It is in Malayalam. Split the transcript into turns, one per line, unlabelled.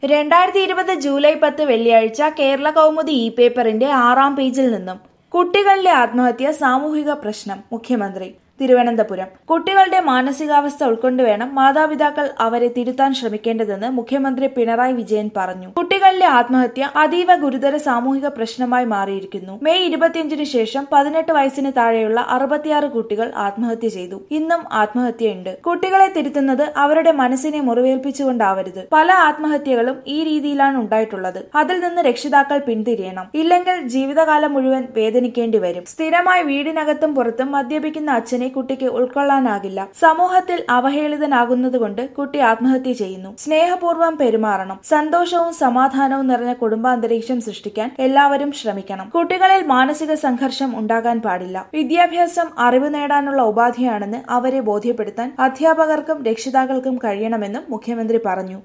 രണ്ടായിരത്തി ഇരുപത് ജൂലൈ പത്ത് വെള്ളിയാഴ്ച കേരള കൗമുദി ഇ പേപ്പറിന്റെ ആറാം പേജിൽ നിന്നും കുട്ടികളിലെ ആത്മഹത്യ സാമൂഹിക പ്രശ്നം മുഖ്യമന്ത്രി തിരുവനന്തപുരം കുട്ടികളുടെ മാനസികാവസ്ഥ ഉൾക്കൊണ്ട് വേണം മാതാപിതാക്കൾ അവരെ തിരുത്താൻ ശ്രമിക്കേണ്ടതെന്ന് മുഖ്യമന്ത്രി പിണറായി വിജയൻ പറഞ്ഞു കുട്ടികളിലെ ആത്മഹത്യ അതീവ ഗുരുതര സാമൂഹിക പ്രശ്നമായി മാറിയിരിക്കുന്നു മെയ് ഇരുപത്തിയഞ്ചിന് ശേഷം പതിനെട്ട് വയസ്സിന് താഴെയുള്ള അറുപത്തിയാറ് കുട്ടികൾ ആത്മഹത്യ ചെയ്തു ഇന്നും ആത്മഹത്യയുണ്ട് കുട്ടികളെ തിരുത്തുന്നത് അവരുടെ മനസ്സിനെ മുറിവേൽപ്പിച്ചുകൊണ്ടാവരുത് പല ആത്മഹത്യകളും ഈ രീതിയിലാണ് ഉണ്ടായിട്ടുള്ളത് അതിൽ നിന്ന് രക്ഷിതാക്കൾ പിന്തിരിയണം ഇല്ലെങ്കിൽ ജീവിതകാലം മുഴുവൻ വേദനിക്കേണ്ടി വരും സ്ഥിരമായി വീടിനകത്തും പുറത്തും മദ്യപിക്കുന്ന അച്ഛനെ കുട്ടിക്ക് ഉൾക്കൊള്ളാനാകില്ല സമൂഹത്തിൽ അവഹേളിതനാകുന്നതുകൊണ്ട് കുട്ടി ആത്മഹത്യ ചെയ്യുന്നു സ്നേഹപൂർവ്വം പെരുമാറണം സന്തോഷവും സമാധാനവും നിറഞ്ഞ കുടുംബാന്തരീക്ഷം സൃഷ്ടിക്കാൻ എല്ലാവരും ശ്രമിക്കണം കുട്ടികളിൽ മാനസിക സംഘർഷം ഉണ്ടാകാൻ പാടില്ല വിദ്യാഭ്യാസം അറിവ് നേടാനുള്ള ഉപാധിയാണെന്ന് അവരെ ബോധ്യപ്പെടുത്താൻ അധ്യാപകർക്കും രക്ഷിതാക്കൾക്കും കഴിയണമെന്നും മുഖ്യമന്ത്രി പറഞ്ഞു